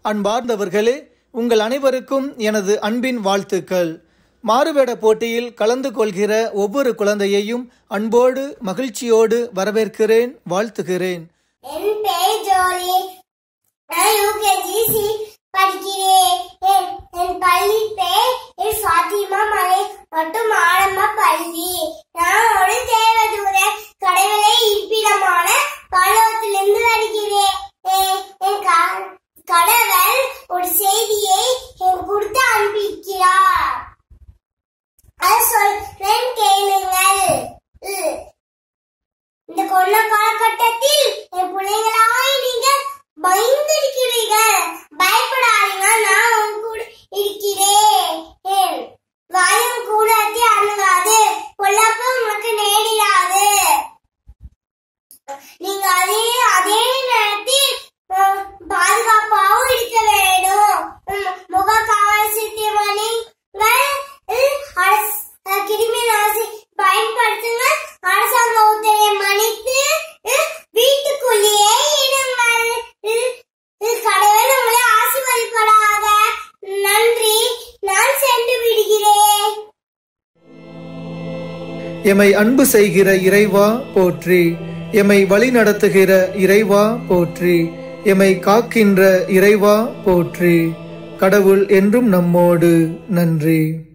அன்பார்ந்தவர்களே உங்கள் அனைவருக்கும் எனது அன்பின் வாழ்த்துக்கள் மாறுவேட போட்டியில் கலந்து கொள்கிற ஒவ்வொரு குழந்தையையும் அன்போடு மகிழ்ச்சியோடு வரவேற்கிறேன் வாழ்த்துகிறேன் என் பேர் ஜோலி நான் யூகேஜி படிக்கிறேன் என் என் பள்ளி பேர் என் ஃபாத்திமா மலை மற்றும் ஆரம்ப பள்ளி நான் ஒரு தேவதூர கடவுளை இருப்பிடமான பல்லவத்திலிருந்து வருகிறேன் என் என் க- கடவுள் ஒரு செய்தியை என் கொடுத்து அனுப்பிக்கிறார் அது சொல்றேன் கேளுங்கள் உ. இந்த கொரோனா காலகட்டத்தில் என் பிள்ளைங்களாய் நீங்க பயந்திருக்கிறீர்கள் பயப்படாதீங்க நான் உங்க கூட இருக்கிறேன் ஏன் வாயும் கூடாது அணுகாது பொல்லாப்பு உனக்கு நேரிடாது நீங்க அதே அதே நேரத்தில் அஹ், பாதுகாப்பாகவும் இருக்க வேண்டும் உம், முக கவசத்தை நீங்கள் அரசு அஹ், கிருமி நாசி பயன்படுத்துங்க அரசாங்க உத்தரவை மன்னித்து அஹ், வீட்டுக்குள்ளேயே இருங்கள் அஹ், அஹ், கடவுள் உங்களை ஆசீர்வதிப்பதாக நன்றி நான் சென்று விடுகிறேன் எமை அன்பு செய்கிற இறைவா போற்றி எமை வழி நடத்துகிற இறைவா போற்றி எமை காக்கின்ற இறைவா போற்றி கடவுள் என்றும் நம்மோடு நன்றி